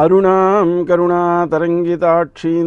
అరుణాం కరుణాతరంగితాక్షీం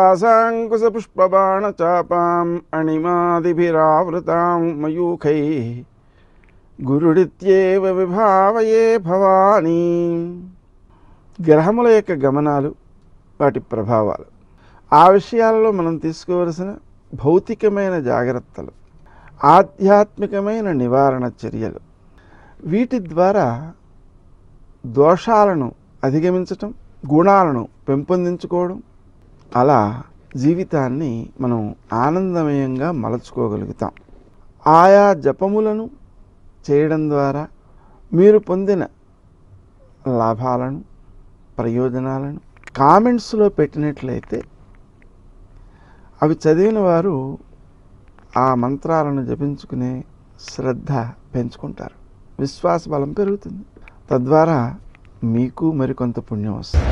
ధృతపాశాంకుశపుష్పబాణచాపాం అణిమాదిభిరావృతాం మయూఖై గురుడిత్యేవ విభావయే భవానీ గ్రహముల యొక్క గమనాలు వాటి ప్రభావాలు ఆ విషయాలలో మనం తీసుకోవలసిన భౌతికమైన జాగ్రత్తలు ఆధ్యాత్మికమైన నివారణ చర్యలు వీటి ద్వారా దోషాలను అధిగమించటం గుణాలను పెంపొందించుకోవడం అలా జీవితాన్ని మనం ఆనందమయంగా మలచుకోగలుగుతాం ఆయా జపములను చేయడం ద్వారా మీరు పొందిన లాభాలను ప్రయోజనాలను కామెంట్స్లో పెట్టినట్లయితే అవి చదివిన వారు ఆ మంత్రాలను జపించుకునే శ్రద్ధ పెంచుకుంటారు విశ్వాస బలం పెరుగుతుంది తద్వారా మీకు మరికొంత పుణ్యం వస్తుంది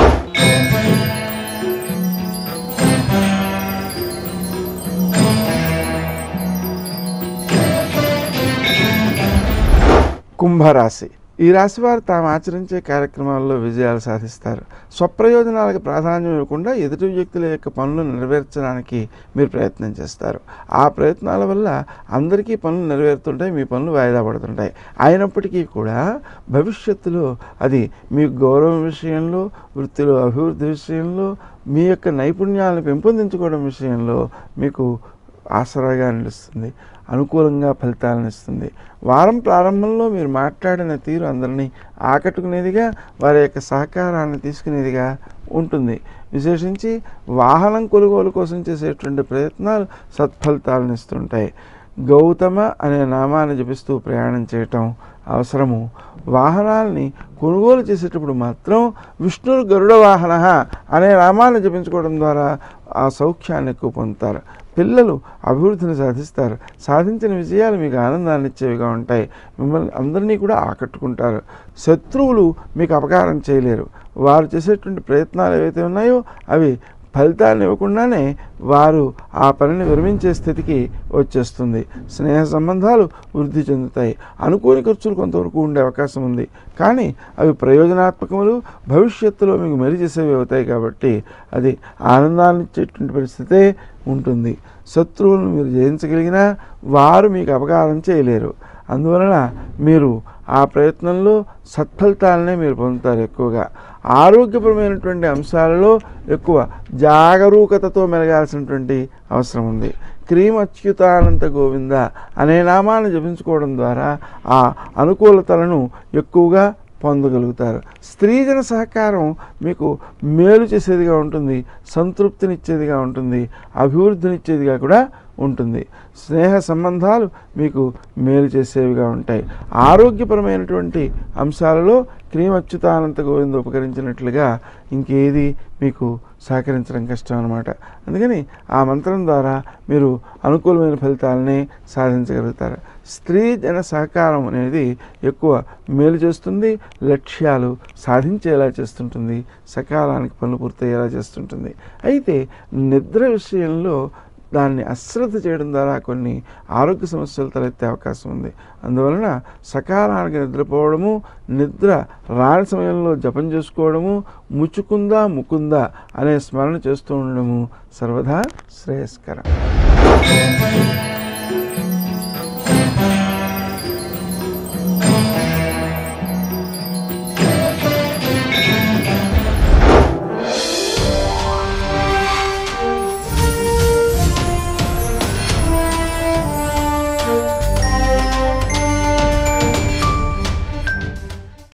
కుంభరాశి ఈ రాశి వారు తాము ఆచరించే కార్యక్రమాల్లో విజయాలు సాధిస్తారు స్వప్రయోజనాలకు ప్రాధాన్యం ఇవ్వకుండా ఎదుటి వ్యక్తుల యొక్క పనులు నెరవేర్చడానికి మీరు ప్రయత్నం చేస్తారు ఆ ప్రయత్నాల వల్ల అందరికీ పనులు నెరవేరుతుంటాయి మీ పనులు వాయిదా పడుతుంటాయి అయినప్పటికీ కూడా భవిష్యత్తులో అది మీ గౌరవం విషయంలో వృత్తిలో అభివృద్ధి విషయంలో మీ యొక్క నైపుణ్యాలను పెంపొందించుకోవడం విషయంలో మీకు ఆసరాగా నిలుస్తుంది అనుకూలంగా ఫలితాలను ఇస్తుంది వారం ప్రారంభంలో మీరు మాట్లాడిన తీరు అందరినీ ఆకట్టుకునేదిగా వారి యొక్క సహకారాన్ని తీసుకునేదిగా ఉంటుంది విశేషించి వాహనం కొనుగోలు కోసం చేసేటువంటి ప్రయత్నాలు సత్ఫలితాలను ఇస్తుంటాయి గౌతమ అనే నామాన్ని జపిస్తూ ప్రయాణం చేయటం అవసరము వాహనాల్ని కొనుగోలు చేసేటప్పుడు మాత్రం విష్ణురు గరుడ వాహన అనే నామాన్ని జపించుకోవడం ద్వారా ఆ సౌఖ్యాన్ని ఎక్కువ పొందుతారు పిల్లలు అభివృద్ధిని సాధిస్తారు సాధించిన విజయాలు మీకు ఆనందాన్ని ఇచ్చేవిగా ఉంటాయి మిమ్మల్ని అందరినీ కూడా ఆకట్టుకుంటారు శత్రువులు మీకు అపకారం చేయలేరు వారు చేసేటువంటి ప్రయత్నాలు ఏవైతే ఉన్నాయో అవి ఫలితాన్ని ఇవ్వకుండానే వారు ఆ పనిని విరమించే స్థితికి వచ్చేస్తుంది స్నేహ సంబంధాలు వృద్ధి చెందుతాయి అనుకోని ఖర్చులు కొంతవరకు ఉండే అవకాశం ఉంది కానీ అవి ప్రయోజనాత్మకములు భవిష్యత్తులో మీకు మెరి చేసేవి అవుతాయి కాబట్టి అది ఆనందాన్ని ఇచ్చేటువంటి పరిస్థితే ఉంటుంది శత్రువులను మీరు జయించగలిగినా వారు మీకు అపకారం చేయలేరు అందువలన మీరు ఆ ప్రయత్నంలో సత్ఫలితాలనే మీరు పొందుతారు ఎక్కువగా ఆరోగ్యపరమైనటువంటి అంశాలలో ఎక్కువ జాగరూకతతో మెలగాల్సినటువంటి అవసరం ఉంది క్రీమ్ అచ్యుతానంత గోవింద అనే నామాన్ని జపించుకోవడం ద్వారా ఆ అనుకూలతలను ఎక్కువగా పొందగలుగుతారు స్త్రీజన సహకారం మీకు మేలు చేసేదిగా ఉంటుంది సంతృప్తినిచ్చేదిగా ఉంటుంది అభివృద్ధినిచ్చేదిగా కూడా ఉంటుంది స్నేహ సంబంధాలు మీకు మేలు చేసేవిగా ఉంటాయి ఆరోగ్యపరమైనటువంటి అంశాలలో క్రీమ్ అచ్యుతానంత గోవింద ఉపకరించినట్లుగా ఇంకేది మీకు సహకరించడం కష్టం అనమాట అందుకని ఆ మంత్రం ద్వారా మీరు అనుకూలమైన ఫలితాలనే సాధించగలుగుతారు స్త్రీ జన సహకారం అనేది ఎక్కువ మేలు చేస్తుంది లక్ష్యాలు సాధించేలా చేస్తుంటుంది సకాలానికి పనులు పూర్తయ్యేలా చేస్తుంటుంది అయితే నిద్ర విషయంలో దాన్ని అశ్రద్ధ చేయడం ద్వారా కొన్ని ఆరోగ్య సమస్యలు తలెత్తే అవకాశం ఉంది అందువలన సకాలానికి నిద్రపోవడము నిద్ర రాని సమయంలో జపం చేసుకోవడము ముచ్చుకుందా ముకుందా అనే స్మరణ చేస్తూ ఉండడము సర్వదా శ్రేయస్కరం